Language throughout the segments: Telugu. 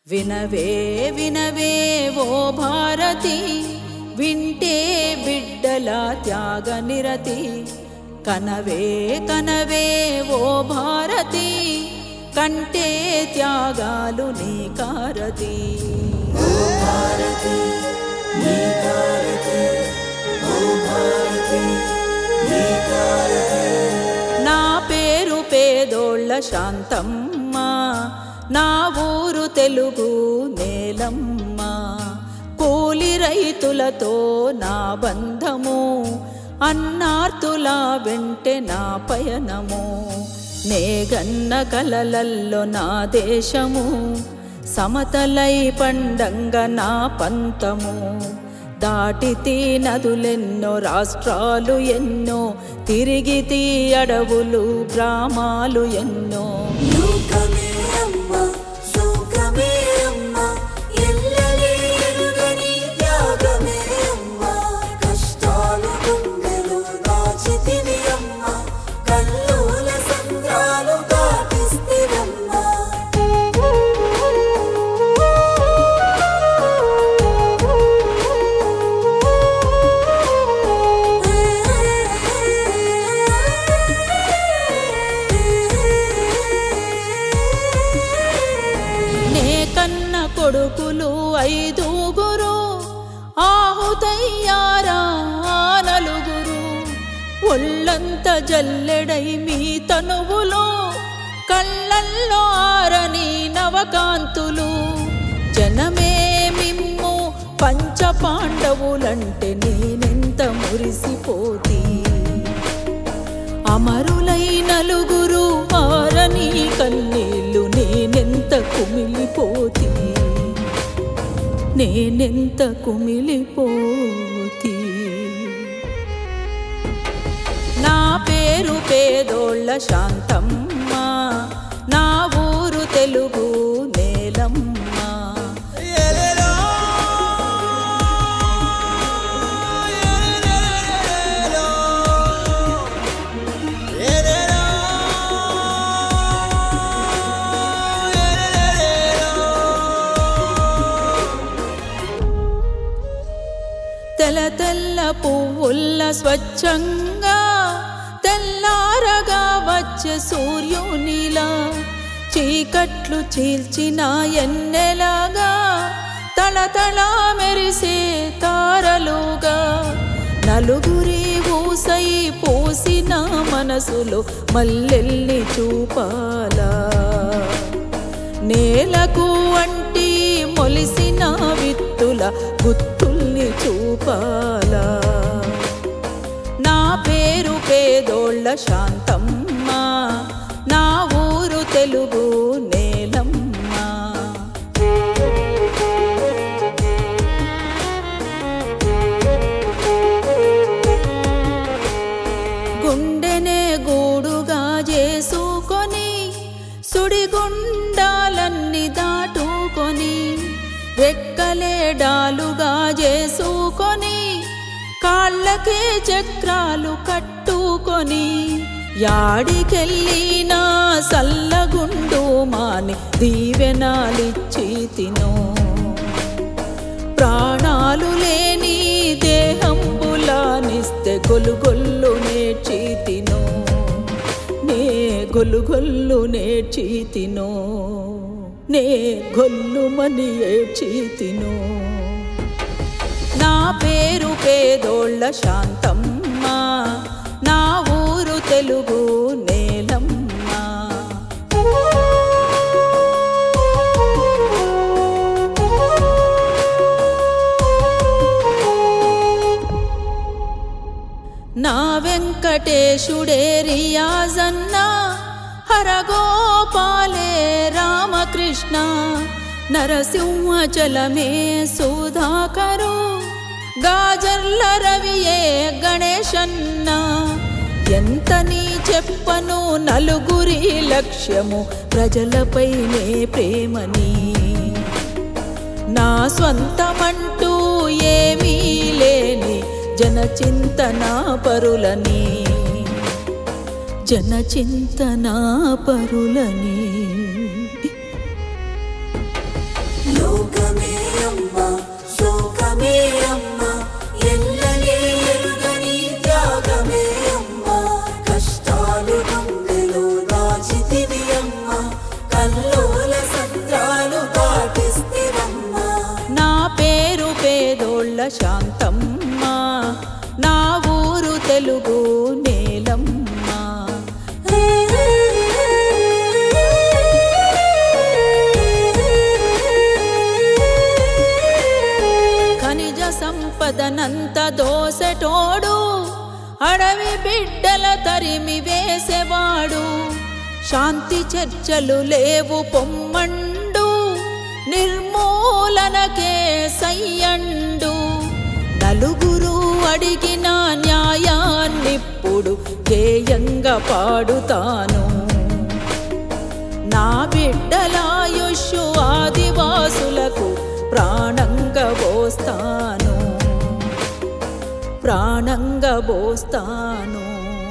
వినవే వినవే ఓ భారతి వింటే బిడ్డల త్యాగ నిరతి కనవే కనవే ఓ భారతి కంటే త్యాగాలు నీ కారతి నా పేరు పేదోళ్ళ శాంతమ్మ నా ఊరు తెలుగు నేలమ్మ కూలి రైతులతో నా బంధము అన్నార్తుల వెంటే నా పయనము నేగన్న కలలల్లో నా దేశము సమతలై పండంగ నా పంతము దాటితీ నదులెన్నో రాష్ట్రాలు ఎన్నో తిరిగితీ అడవులు గ్రామాలు ఎన్నో లోకమే అమ్మ శోకమే అమ్మ ఎల్లలే ఎరుగని త్యాగమే అమ్మ కష్టాలు గుండెలు దాచితివి అమ్మ కల్లోల సంద్రాలు దాటిస్తివమ్మ నే కన్న కొడుకులు ఐదుగురు ఆహుతయ్యారా ఆ నలుగురు ఒళ్ళంత జల్లెడై మీ తనువులో కళ్ళల్లో ఆరని నవకాంతులు జనమే మిమ్ము పంచ పాండవులంటే నేనెంత మురిసిపోతీ అమరులై నలుగురు ఆరని కన్నీళ్ళు నేనెంత కుమిలిపోతి నేనెంత కుమిలిపోతి నా పేరు పేదోళ్ళ శాంతమ్మ నా ఊరు తెలుగు నేలమ్మ తెల్ల తెల్ల పువ్వుల్ల స్వచ్ఛంగా తెల్లారగా వచ్చే సూర్యునిలా చీకట్లు చీల్చిన ఎన్నెలాగా తళతళ మెరిసే తారలుగా నలుగురి ఊసై పూసిన మనసులో మల్లెల్ని చూపాలా నేలకు అంటి మొలిసిన విత్తుల గుత్తుల్ని చూపాలా నా పేరు పేదోళ్ళ శాంతమ్మ నా ఊరు తెలుగు నేలమ్మ గుండెనే గూడుగా చేసుకొని సుడిగుండాలన్నీ దాటుకొని రెక్కలే డాలుగా చేసుకొని కాళ్ళకే చక్రాలు కట్టుకొని యాడికెళ్ళినా సల్లగుండు మాని దీవెనాలిచ్చి తినో ప్రాణాలు లేని దేహంబులానిస్తే గొలుగొల్లు నేర్చి తినో నే గొలుగొల్లు నేర్చి తినో నే గొల్లుమని ఏడ్చి తినో నా పేరు పేదోళ్ళ శాంతమ్మ నా ఊరు తెలుగు నేలమ్మ నా వెంకటేశుడే రియాజన్న హరగోపాలే రామకృష్ణ నరసింహచలమే సుధాకరు గాజర్ల రవియే గణేశన్న ఎంత నీ చెప్పను నలుగురి లక్ష్యము ప్రజలపైనే ప్రేమని నా స్వంతమంటూ ఏమీ లేని జనచింతన పరులని జనచింతన పరులని పోసెటోడు అడవి బిడ్డల తరిమి వేసేవాడు శాంతి చర్చలు లేవు పొమ్మండు నిర్మూలనకే సయ్యండు నలుగురు అడిగిన న్యాయాన్నిప్పుడు గేయంగా పాడుతాను నా బిడ్డలాయుష్యు ఆదివాసులకు ప్రాణంగా పోస్తాను ప్రాణంగా పోస్తాను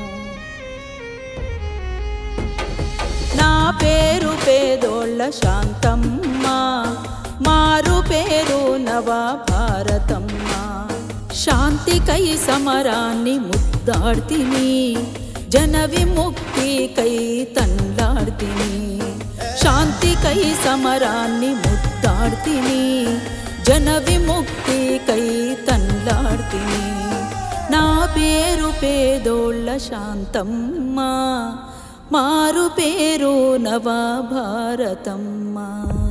నా పేరు పేదోళ్ళ శాంతమ్మ మారు పేరు నవ భారతమ్మ శాంతికై సమరాన్ని ముద్దాడ్తిని జన విముక్తికై తండ్లాడ్తిని శాంతికై సమరాన్ని ముద్దాడ్తిని జన విముక్తికై తండ్లాడ్తిని నా పేరు పేదోళ్ళ శాంతమ్మ మారు పేరు నవ భారతమ్మ